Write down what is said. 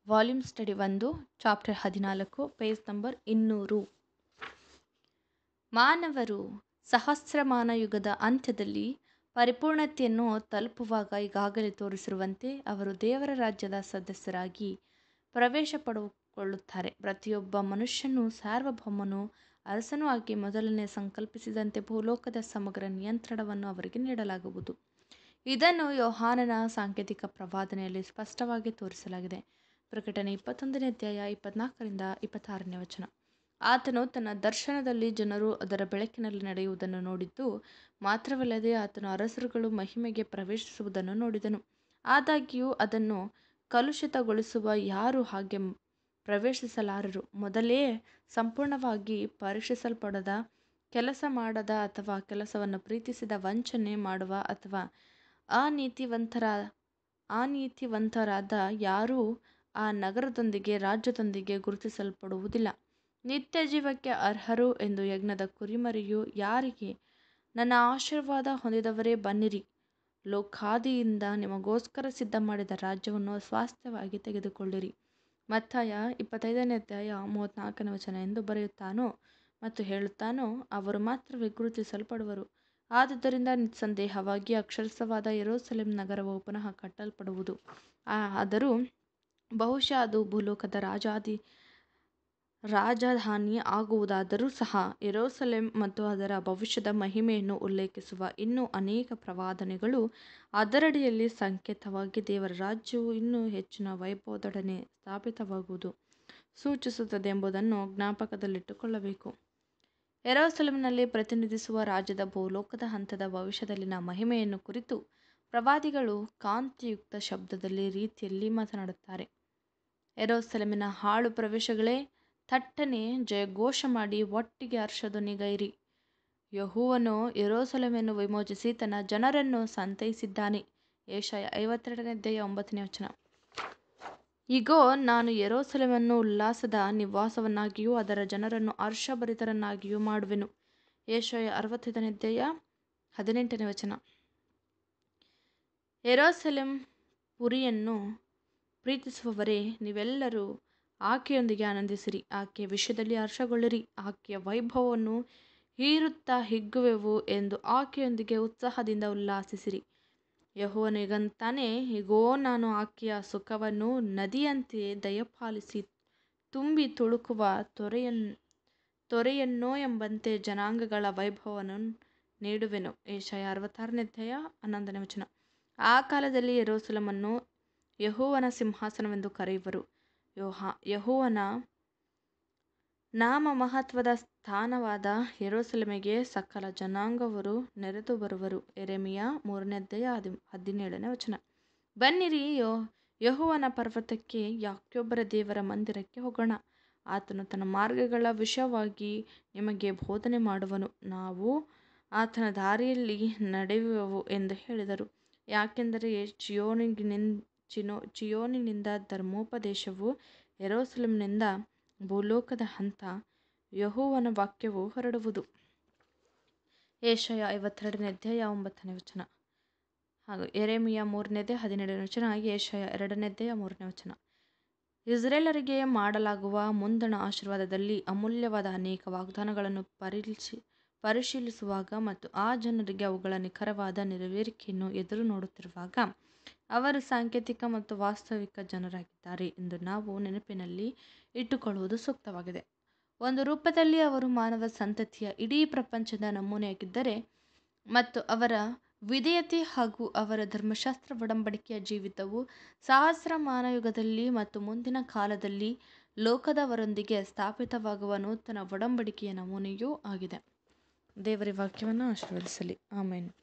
volume study ಒಂದು chapter ಹದಿನಾಲ್ಕು page number ಇನ್ನೂರು ಮಾನವರು ಸಹಸ್ರಮಾನ ಯುಗದ ಅಂತ್ಯದಲ್ಲಿ ಪರಿಪೂರ್ಣತೆಯನ್ನು ತಲುಪುವಾಗ ಈಗಾಗಲೇ ತೋರಿಸಿರುವಂತೆ ಅವರು ದೇವರ ರಾಜ್ಯದ ಸದಸ್ಯರಾಗಿ ಪ್ರವೇಶ ಪಡೆದುಕೊಳ್ಳುತ್ತಾರೆ ಪ್ರತಿಯೊಬ್ಬ ಮನುಷ್ಯನು ಸಾರ್ವಭೌಮನು ಅರಸನೂ ಆಗಿ ಮೊದಲನೇ ಸಂಕಲ್ಪಿಸಿದಂತೆ ಭೂಲೋಕದ ಸಮಗ್ರ ನಿಯಂತ್ರಣವನ್ನು ಅವರಿಗೆ ನೀಡಲಾಗುವುದು ಇದನ್ನು ಯೋಹಾನನ ಸಾಂಕೇತಿಕ ಪ್ರವಾದನೆಯಲ್ಲಿ ಸ್ಪಷ್ಟವಾಗಿ ತೋರಿಸಲಾಗಿದೆ ಪ್ರಕಟಣೆ ಇಪ್ಪತ್ತೊಂದನೇ ಅಧ್ಯಾಯ ಇಪ್ಪತ್ನಾಲ್ಕರಿಂದ ಇಪ್ಪತ್ತಾರನೇ ವಚನ ಆತನು ತನ್ನ ದರ್ಶನದಲ್ಲಿ ಜನರು ಅದರ ಬೆಳಕಿನಲ್ಲಿ ನಡೆಯುವುದನ್ನು ನೋಡಿದ್ದು ಮಾತ್ರವಲ್ಲದೆ ಆತನು ಅರಸರುಗಳು ಮಹಿಮೆಗೆ ಪ್ರವೇಶಿಸುವುದನ್ನು ನೋಡಿದನು ಆದಾಗ್ಯೂ ಅದನ್ನು ಕಲುಷಿತಗೊಳಿಸುವ ಯಾರು ಹಾಗೆ ಪ್ರವೇಶಿಸಲಾರರು ಮೊದಲೇ ಸಂಪೂರ್ಣವಾಗಿ ಪರೀಕ್ಷಿಸಲ್ಪಡದ ಕೆಲಸ ಮಾಡದ ಅಥವಾ ಕೆಲಸವನ್ನು ಪ್ರೀತಿಸಿದ ವಂಚನೆ ಮಾಡುವ ಅಥವಾ ಅನೀತಿವಂತರ ಅನೀತಿವಂತರಾದ ಯಾರೂ ಆ ನಗರದೊಂದಿಗೆ ರಾಜ್ಯದೊಂದಿಗೆ ಗುರುತಿಸಲ್ಪಡುವುದಿಲ್ಲ ನಿತ್ಯ ಜೀವಕ್ಕೆ ಅರ್ಹರು ಎಂದು ಯಜ್ಞದ ಕುರಿಮರಿಯು ಯಾರಿಗೆ ನನ್ನ ಆಶೀರ್ವಾದ ಹೊಂದಿದವರೇ ಬನ್ನಿರಿ ಲೋಕಾದಿಯಿಂದ ನಿಮಗೋಸ್ಕರ ಸಿದ್ಧ ಮಾಡಿದ ರಾಜ್ಯವನ್ನು ಸ್ವಾಸ್ಥ್ಯವಾಗಿ ತೆಗೆದುಕೊಳ್ಳಿರಿ ಮತ್ತಾಯ ಇಪ್ಪತ್ತೈದನೇ ಅಧ್ಯಾಯ ಮೂವತ್ತ್ನಾಲ್ಕನೇ ವಚನ ಎಂದು ಬರೆಯುತ್ತಾನೋ ಮತ್ತು ಹೇಳುತ್ತಾನೋ ಅವರು ಮಾತ್ರವೇ ಗುರುತಿಸಲ್ಪಡುವರು ಆದುದರಿಂದ ನಿಸ್ಸಂದೇಹವಾಗಿ ಅಕ್ಷರಸ್ಥವಾದ ಯೆರೂಸಲೇಮ್ ನಗರವು ಪುನಃ ಕಟ್ಟಲ್ಪಡುವುದು ಆದರೂ ಬಹುಶಃ ಅದು ಭೂಲೋಕದ ರಾಜಾದಿ ರಾಜಧಾನಿ ಆಗುವುದಾದರೂ ಸಹ ಯೆರೂಸಲೇಮ್ ಮತ್ತು ಅದರ ಭವಿಷ್ಯದ ಮಹಿಮೆಯನ್ನು ಉಲ್ಲೇಖಿಸುವ ಇನ್ನೂ ಅನೇಕ ಪ್ರವಾದನೆಗಳು ಅದರಡಿಯಲ್ಲಿ ಸಂಕೇತವಾಗಿ ದೇವರ ರಾಜ್ಯವು ಇನ್ನೂ ಹೆಚ್ಚಿನ ವೈಭವದೊಡನೆ ಸ್ಥಾಪಿತವಾಗುವುದು ಸೂಚಿಸುತ್ತದೆ ಎಂಬುದನ್ನು ಜ್ಞಾಪಕದಲ್ಲಿಟ್ಟುಕೊಳ್ಳಬೇಕು ಯೆರೂಸಲೇಮಿನಲ್ಲಿ ಪ್ರತಿನಿಧಿಸುವ ರಾಜ್ಯದ ಭೂಲೋಕದ ಹಂತದ ಭವಿಷ್ಯದಲ್ಲಿನ ಮಹಿಮೆಯನ್ನು ಕುರಿತು ಪ್ರವಾದಿಗಳು ಕಾಂತಿಯುಕ್ತ ಶಬ್ದದಲ್ಲಿ ರೀತಿಯಲ್ಲಿ ಮಾತನಾಡುತ್ತಾರೆ ಯೆರೂಸಲೇಮಿನ ಹಾಳು ಪ್ರವೇಶಗಳೇ ಥಟ್ಟನೆ ಜಯಘೋಷ ಮಾಡಿ ಒಟ್ಟಿಗೆ ಹರ್ಷಧ್ವನಿಗೈರಿ ಯೆಹೋವನು ಯೆರೂಸಲೇಮನ್ನು ವಿಮೋಚಿಸಿ ತನ್ನ ಜನರನ್ನು ಸಂತೈಸಿದ್ದಾನೆ ಏಷಯ ಐವತ್ತೆರಡನೇ ಅಧ್ಯಾಯ ಒಂಬತ್ತನೇ ವಚನ ಇಗೋ ನಾನು ಯೆರೂಸಲೇಮನ್ನು ಉಲ್ಲಾಸದ ನಿವಾಸವನ್ನಾಗಿಯೂ ಅದರ ಜನರನ್ನು ಹರ್ಷಭರಿತರನ್ನಾಗಿಯೂ ಮಾಡುವೆನು ಏಷಯ ಅರವತ್ತೈದನೇ ಅಧ್ಯಾಯ ಹದಿನೆಂಟನೇ ವಚನ ಯೆರೂಸಲೇಮ್ ಪುರಿಯನ್ನು ಪ್ರೀತಿಸುವವರೇ ನೀವೆಲ್ಲರೂ ಆಕೆಯೊಂದಿಗೆ ಆನಂದಿಸಿರಿ ಆಕೆಯ ವಿಷಯದಲ್ಲಿ ಹರ್ಷಗೊಳ್ಳಿರಿ ಆಕೆಯ ವೈಭವವನ್ನು ಹೀರುತ್ತಾ ಹಿಗ್ಗುವೆವು ಎಂದು ಆಕೆಯೊಂದಿಗೆ ಉತ್ಸಾಹದಿಂದ ಉಲ್ಲಾಸಿಸಿರಿ ಯೆಹೋವನು ಹೀಗಂತಾನೆ ಹೀಗೋ ನಾನು ಆಕೆಯ ಸುಖವನ್ನು ನದಿಯಂತೆ ದಯಪಾಲಿಸಿ ತುಂಬಿ ತುಳುಕುವ ತೊರೆಯನ್ ತೊರೆಯನ್ನೋ ಎಂಬಂತೆ ಜನಾಂಗಗಳ ವೈಭವವನ್ನು ನೀಡುವೆನು ಏಷಯ ಅರವತ್ತಾರನೇ ಅಧ್ಯಾಯ ಹನ್ನೊಂದನೇ ವಚನ ಆ ಕಾಲದಲ್ಲಿ ಯೆರೂಸಲೇಮನ್ನು ಯೆಹೋವನ ಸಿಂಹಾಸನವೆಂದು ಕರೆಯುವರು ಯೋಹ ಯೆಹೋವನ ನಾಮ ಮಹತ್ವದ ಸ್ಥಾನವಾದ ಯೆರೂಸಲೇಮಿಗೆ ಸಕಲ ಜನಾಂಗವರು ನೆರೆದು ಬರುವರು ಎರೆಮಿಯ ಮೂರನೇ ಅಧ್ಯಾಯ ಹದಿ ಹದಿನೇಳನೇ ವಚನ ಬನ್ನಿರಿ ಯೋ ಯೆಹೋವನ ಪರ್ವತಕ್ಕೆ ಯಾಕ್ಯೊಬ್ಬರ ದೇವರ ಮಂದಿರಕ್ಕೆ ಹೋಗೋಣ ಆತನು ತನ್ನ ಮಾರ್ಗಗಳ ವಿಷಯವಾಗಿ ನಿಮಗೆ ಬೋಧನೆ ಮಾಡುವನು ನಾವು ಆತನ ದಾರಿಯಲ್ಲಿ ನಡೆಯುವೆವು ಎಂದು ಹೇಳಿದರು ಯಾಕೆಂದರೆ ಚಿಯೋನಿಗಿನಿಂದ ಚಿನೋ ಚಿಯೋನಿನಿಂದ ಧರ್ಮೋಪದೇಶವು ಯೆರೂಸಲೇಮಿನಿಂದ ಭೂಲೋಕದ ಹಂತ ಯೆಹೋವನ ವಾಕ್ಯವು ಹೊರಡುವುದು ಏಷಯ ಐವತ್ತೆರಡನೇ ಅಧ್ಯಾಯ ಒಂಬತ್ತನೇ ವಚನ ಹಾಗೂ ಎರೆಮಿಯ ಮೂರನೇದೇ ಹದಿನೇಳನೇ ವಚನ ಏಷಯ ಎರಡನೇ ಅಧ್ಯಾಯ ಮೂರನೇ ವಚನ ಇಸ್ರೇಲರಿಗೆ ಮಾಡಲಾಗುವ ಮುಂದಣ ಆಶೀರ್ವಾದದಲ್ಲಿ ಅಮೂಲ್ಯವಾದ ಅನೇಕ ವಾಗ್ದಾನಗಳನ್ನು ಪರಿಶೀಲಿಸಿ ಪರಿಶೀಲಿಸುವಾಗ ಮತ್ತು ಆ ಜನರಿಗೆ ಅವುಗಳ ನಿಖರವಾದ ನೆರವೇರಿಕೆಯನ್ನು ಎದುರು ನೋಡುತ್ತಿರುವಾಗ ಅವರು ಸಾಂಕೇತಿಕ ಮತ್ತು ವಾಸ್ತವಿಕ ಜನರಾಗಿದ್ದಾರೆ ಎಂದು ನಾವು ನೆನಪಿನಲ್ಲಿ ಇಟ್ಟುಕೊಳ್ಳುವುದು ಸೂಕ್ತವಾಗಿದೆ ಒಂದು ರೂಪದಲ್ಲಿ ಅವರು ಮಾನವ ಸಂತತಿಯ ಇಡೀ ಪ್ರಪಂಚದ ನಮೂನೆಯಾಗಿದ್ದರೆ ಮತ್ತು ಅವರ ವಿಧೇಯತೆ ಹಾಗೂ ಅವರ ಧರ್ಮಶಾಸ್ತ್ರ ಒಡಂಬಡಿಕೆಯ ಜೀವಿತವು ಸಹಸ್ರಮಾನ ಯುಗದಲ್ಲಿ ಮತ್ತು ಮುಂದಿನ ಕಾಲದಲ್ಲಿ ಲೋಕದವರೊಂದಿಗೆ ಸ್ಥಾಪಿತವಾಗುವ ನೂತನ ಒಡಂಬಡಿಕೆಯ ನಮೂನೆಯೂ ಆಗಿದೆ ದೇವರ ವಾಕ್ಯವನ್ನು ಆಶೀರ್ವದಿಸಲಿ ಆಮೇನ್